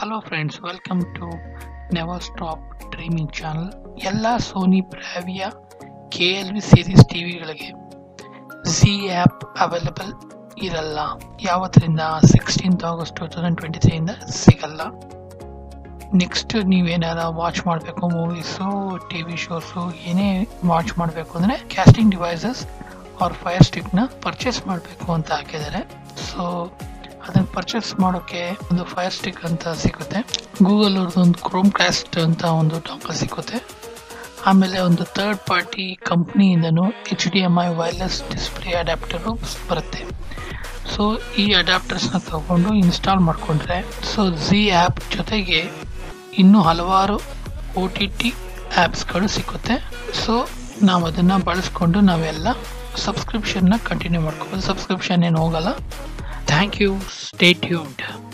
hello friends welcome to never stop dreaming channel ಎಲ್ಲ Sony Bravia K L V series ಟಿವಿಗಳಿಗೆ Zee app available ಇರಲ್ಲ ಯಾವತ್ತರಿಂದ sixteenth August two thousand twenty ತ್ರೀಯಿಂದ ಸಿಗಲ್ಲ next ನೀವೇನಾರ watch ಮಾಡಬೇಕು ಮೂವೀಸು ಟಿ ವಿ ಶೋಸು ಏನೇ watch ಮಾಡಬೇಕು ಅಂದರೆ ಕ್ಯಾಸ್ಟಿಂಗ್ ಡಿವೈಸಸ್ ಅವ್ರ ಫೈರ್ ಸ್ಟಿಕ್ನ ಪರ್ಚೇಸ್ ಮಾಡಬೇಕು ಅಂತ ಹಾಕಿದ್ದಾರೆ ಸೊ ಅದನ್ನು ಪರ್ಚೇಸ್ ಮಾಡೋಕ್ಕೆ ಒಂದು ಫೈರ್ ಸ್ಟಿಕ್ ಅಂತ ಸಿಗುತ್ತೆ ಗೂಗಲ್ ಅವ್ರದ್ದು ಒಂದು ಕ್ರೋಮ್ ಕ್ಯಾಸ್ಟ್ ಅಂತ ಒಂದು ಡಾಂಕಲ್ ಸಿಗುತ್ತೆ ಆಮೇಲೆ ಒಂದು ಥರ್ಡ್ ಪಾರ್ಟಿ ಕಂಪ್ನಿಯಿಂದನೂ H D M I wireless display adapter ಬರುತ್ತೆ ಸೊ ಈ ಅಡ್ಯಾಪ್ಟರ್ಸ್ನ ತಗೊಂಡು ಇನ್ಸ್ಟಾಲ್ ಮಾಡಿಕೊಂಡ್ರೆ ಸೊ ಝಿ ಆ್ಯಪ್ ಜೊತೆಗೆ ಇನ್ನೂ ಹಲವಾರು ಒ ಟಿ ಟಿ ಆ್ಯಪ್ಸ್ಗಳು ಸಿಗುತ್ತೆ ಸೊ ನಾವು ಅದನ್ನು ಬಳಸ್ಕೊಂಡು ನಾವೆಲ್ಲ ಸಬ್ಸ್ಕ್ರಿಪ್ಷನ್ನ ಕಂಟಿನ್ಯೂ ಮಾಡ್ಕೋಬೋದು ಸಬ್ಸ್ಕ್ರಿಪ್ಷನ್ ಏನು ಹೋಗಲ್ಲ ಥ್ಯಾಂಕ್ ಯು ಸ್ಟೇ ಟ್ಯೂನ್ಡ್